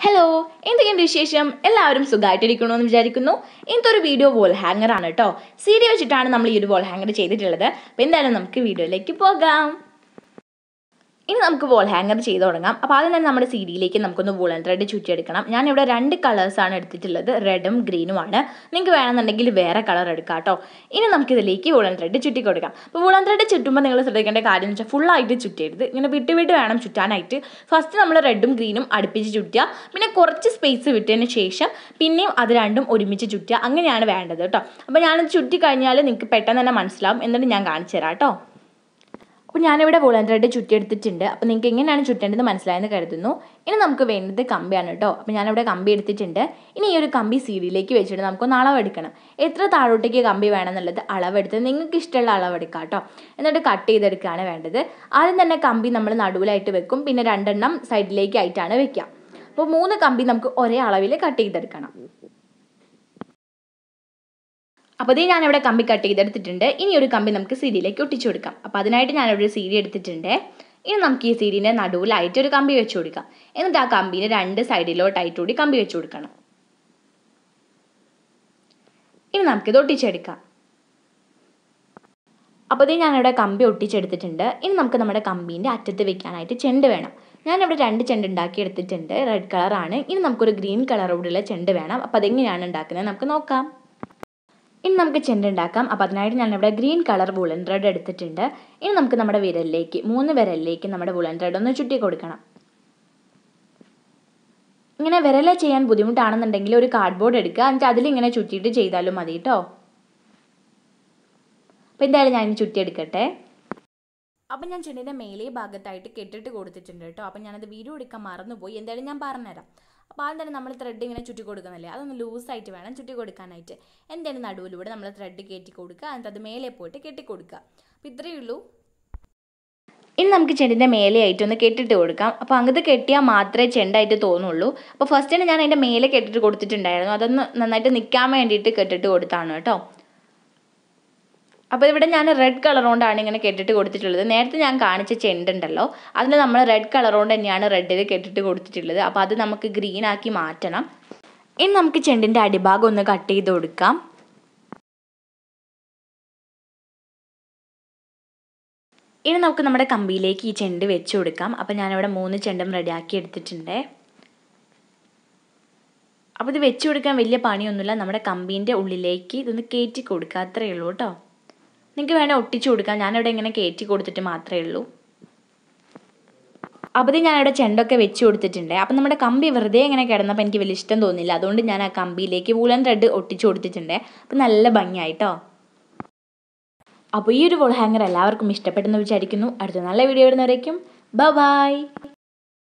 hello എന്തൊക്കെയുണ്ട് വിശേഷം എല്ലാവരും സുഖമായിട്ടിരിക്കണമെന്ന് വിചാരിക്കുന്നു ഇന്നത്തെ ഒരു വീഡിയോ വോൾ ഹാങ്ങർ ആണ് കേട്ടോ സീഡി വെച്ചിട്ടാണ് നമ്മൾ ഈ ഒരു വോൾ ഹാങ്ങർ ചെയ്തിട്ടുള്ളത് അപ്പോൾ എന്തായാലും നമുക്ക് വീഡിയോയിലേക്ക് പോകാം ഇനി നമുക്ക് വോൾ ഹാങ്ങർ ചെയ്ത് തുടങ്ങാം അപ്പോൾ ആദ്യം തന്നെ നമ്മുടെ സി ഡിയിലേക്ക് നമുക്കൊന്ന് വൂളൻ ത്രെഡ് ചുറ്റിയെടുക്കണം ഞാനിവിടെ രണ്ട് കളേഴ്സാണ് എടുത്തിട്ടുള്ളത് റെഡും ഗ്രീനുമാണ് നിങ്ങൾക്ക് വേണമെന്നുണ്ടെങ്കിൽ വേറെ കളർ എടുക്കാം കേട്ടോ ഇനി നമുക്കിതിലേക്ക് വൂളൻ ത്രെഡ് ചുറ്റി കൊടുക്കാം അപ്പോൾ വൂളൻ ത്രെഡ് ചുറ്റുമ്പോൾ നിങ്ങൾ ശ്രദ്ധിക്കേണ്ട കാര്യം എന്ന് വെച്ചാൽ ഫുള്ളായിട്ട് ചുറ്റരുത് ഇങ്ങനെ വിട്ട് വിട്ട് വേണം ചുറ്റാനായിട്ട് ഫസ്റ്റ് നമ്മൾ റെഡും ഗ്രീനും അടുപ്പിച്ച് ചുറ്റുക പിന്നെ കുറച്ച് സ്പേസ് വിട്ടതിന് ശേഷം പിന്നെയും അത് രണ്ടും ഒരുമിച്ച് ചുറ്റുക അങ്ങനെയാണ് വേണ്ടത് കേട്ടോ അപ്പോൾ ഞാനത് ചുറ്റി കഴിഞ്ഞാൽ നിങ്ങൾക്ക് പെട്ടെന്ന് തന്നെ മനസ്സിലാവും എന്നിട്ട് ഞാൻ കാണിച്ചു തരാം കേട്ടോ അപ്പോൾ ഞാനിവിടെ വോളൻ ത്രെഡ് ചുറ്റിയെടുത്തിട്ടുണ്ട് അപ്പോൾ നിങ്ങൾക്ക് എങ്ങനെയാണ് ചുറ്റേണ്ടത് മനസ്സിലായെന്ന് കരുതുന്നു ഇനി നമുക്ക് വേണ്ടത് കമ്പിയാണ് കേട്ടോ അപ്പോൾ ഞാനിവിടെ കമ്പി എടുത്തിട്ടുണ്ട് ഇനി ഈ ഒരു കമ്പി സീഡിയിലേക്ക് വെച്ചിട്ട് നമുക്കൊന്ന് അളവെടുക്കണം എത്ര താഴോട്ടേക്ക് കമ്പി വേണമെന്നുള്ളത് അളവെടുത്ത് നിങ്ങൾക്ക് ഇഷ്ടമുള്ള അളവെടുക്കാം കേട്ടോ എന്നിട്ട് കട്ട് ചെയ്തെടുക്കുകയാണ് വേണ്ടത് ആദ്യം തന്നെ കമ്പി നമ്മൾ നടുവിലായിട്ട് വെക്കും പിന്നെ രണ്ടെണ്ണം സൈഡിലേക്ക് ആയിട്ടാണ് വെക്കുക അപ്പോൾ മൂന്ന് കമ്പി നമുക്ക് ഒരേ അളവിൽ കട്ട് ചെയ്തെടുക്കണം അപ്പോൾ ഇതേ ഞാനിവിടെ കമ്പി കട്ട് ചെയ്തെടുത്തിട്ടുണ്ട് ഇനി ഒരു കമ്പി നമുക്ക് സീഡിയിലേക്ക് ഒട്ടിച്ചു കൊടുക്കാം അപ്പോൾ അതിനായിട്ട് ഞാനിവിടെ ഒരു സീഡി എടുത്തിട്ടുണ്ട് ഇനി നമുക്ക് ഈ സീഡിൻ്റെ നടുവിലായിട്ട് ഒരു കമ്പി വെച്ച് കൊടുക്കാം എന്നിട്ട് ആ കമ്പീനെ രണ്ട് സൈഡിലോട്ടായിട്ട് കൂടി കമ്പി വെച്ച് കൊടുക്കണം ഇനി നമുക്കിത് ഒട്ടിച്ചെടുക്കാം അപ്പോൾ ഇതേ ഞാനിവിടെ കമ്പി ഒട്ടിച്ചെടുത്തിട്ടുണ്ട് ഇനി നമുക്ക് നമ്മുടെ കമ്പീൻ്റെ അറ്റത്ത് വെക്കാനായിട്ട് ചെണ്ട് വേണം ഞാനിവിടെ രണ്ട് ചെണ്ട് ഉണ്ടാക്കി എടുത്തിട്ടുണ്ട് റെഡ് കളറാണ് ഇനി നമുക്കൊരു ഗ്രീൻ കളറോടുള്ള ചെണ്ട് വേണം അപ്പോൾ അതെങ്ങനെയാണ് ഉണ്ടാക്കുന്നത് നമുക്ക് നോക്കാം ഇനി നമുക്ക് ചെണ്ട് ഉണ്ടാക്കാം അപ്പോൾ അതിനായിട്ട് ഞാനിവിടെ ഗ്രീൻ കളർ വുളൻ ത്രെഡ് എടുത്തിട്ടുണ്ട് ഇനി നമുക്ക് നമ്മുടെ വിരലിലേക്ക് മൂന്ന് വിരലിലേക്ക് നമ്മുടെ വുളൻ ത്രെഡ് ഒന്ന് ചുറ്റി കൊടുക്കണം ഇങ്ങനെ വിരല ചെയ്യാൻ ബുദ്ധിമുട്ടാണെന്നുണ്ടെങ്കിൽ ഒരു കാർഡ്ബോർഡ് എടുക്കുക എന്നിട്ട് അതിലിങ്ങനെ ചുറ്റിയിട്ട് ചെയ്താലും മതി കേട്ടോ അപ്പോൾ എന്തായാലും ഞാൻ ചുറ്റിയെടുക്കട്ടെ അപ്പം ഞാൻ ചെടിൻ്റെ മേലേ ഭാഗത്തായിട്ട് കെട്ടിട്ട് കൊടുത്തിട്ടുണ്ട് കേട്ടോ അപ്പം ഞാനത് വീഡിയോ എടുക്കാൻ മറന്നുപോയി എന്തായാലും ഞാൻ പറഞ്ഞുതരാം അപ്പോൾ ആദ്യം തന്നെ നമ്മൾ ത്രെഡ് ഇങ്ങനെ ചുറ്റി കൊടുക്കുന്നില്ലേ അതൊന്ന് ലൂസായിട്ട് വേണം ചുറ്റി കൊടുക്കാനായിട്ട് എന്തായാലും നടുവിലൂടെ നമ്മൾ ത്രെഡ് കയറ്റി കൊടുക്കുക എന്നിട്ട് അത് മേലെ പോയിട്ട് കെട്ടി കൊടുക്കുക അപ്പോൾ ഇത്രയേ ഉള്ളൂ ഇനി നമുക്ക് ചെടിൻ്റെ മേലെയായിട്ട് ഒന്ന് കെട്ടിട്ട് കൊടുക്കാം അപ്പോൾ അങ്ങനത്തെ കെട്ടിയാൽ മാത്രമേ ചെണ്ടായിട്ട് തോന്നുള്ളൂ അപ്പോൾ ഫസ്റ്റ് തന്നെ ഞാൻ അതിൻ്റെ മേലെ കെട്ടിട്ട് കൊടുത്തിട്ടുണ്ടായിരുന്നു അതൊന്ന് നന്നായിട്ട് നിൽക്കാൻ വേണ്ടിയിട്ട് കെട്ടിട്ട് കൊടുത്താണ് കേട്ടോ അപ്പോൾ ഇവിടെ ഞാൻ റെഡ് കളർ കൊണ്ടാണ് ഇങ്ങനെ കെട്ടിട്ട് കൊടുത്തിട്ടുള്ളത് നേരത്തെ ഞാൻ കാണിച്ച ചെണ്ടുണ്ടല്ലോ അതിൽ നമ്മൾ റെഡ് കളർ കൊണ്ട് തന്നെയാണ് റെഡിൽ കെട്ടിട്ട് കൊടുത്തിട്ടുള്ളത് അപ്പോൾ അത് നമുക്ക് ഗ്രീൻ ആക്കി മാറ്റണം ഇനി നമുക്ക് ചെണ്ടിൻ്റെ അടിഭാഗം ഒന്ന് കട്ട് ചെയ്ത് കൊടുക്കാം ഇനി നമുക്ക് നമ്മുടെ കമ്പിയിലേക്ക് ഈ ചെണ്ട് വെച്ച് കൊടുക്കാം അപ്പോൾ ഞാനിവിടെ മൂന്ന് ചെണ്ടും റെഡിയാക്കി എടുത്തിട്ടുണ്ട് അപ്പോൾ ഇത് വെച്ച് കൊടുക്കാൻ വലിയ പണിയൊന്നുമില്ല നമ്മുടെ കമ്പീൻ്റെ ഉള്ളിലേക്ക് ഇതൊന്ന് കയറ്റി കൊടുക്കുക അത്രയേ ഉള്ളൂ കേട്ടോ നിങ്ങൾക്ക് വേണേൽ ഒട്ടിച്ചു കൊടുക്കാം ഞാനിവിടെ ഇങ്ങനെ കയറ്റി കൊടുത്തിട്ട് മാത്രമേ ഉള്ളൂ അപ്പോൾ ഇത് ഞാനിവിടെ ചെണ്ടൊക്കെ വെച്ച് കൊടുത്തിട്ടുണ്ട് അപ്പം നമ്മുടെ കമ്പി വെറുതെ ഇങ്ങനെ കിടന്നപ്പോൾ എനിക്ക് വലിയ ഇഷ്ടം തോന്നില്ല അതുകൊണ്ട് ഞാൻ ആ കമ്പിയിലേക്ക് വൂളൻ ത്രെഡ് ഒട്ടിച്ചു കൊടുത്തിട്ടുണ്ട് അപ്പം നല്ല ഭംഗിയായിട്ടോ അപ്പോൾ ഈ ഒരു വോൾ ഹാങ്ങർ എല്ലാവർക്കും ഇഷ്ടപ്പെട്ടെന്ന് വിചാരിക്കുന്നു അടുത്ത നല്ല വീഡിയോ വരുന്നവരേക്കും ബൈ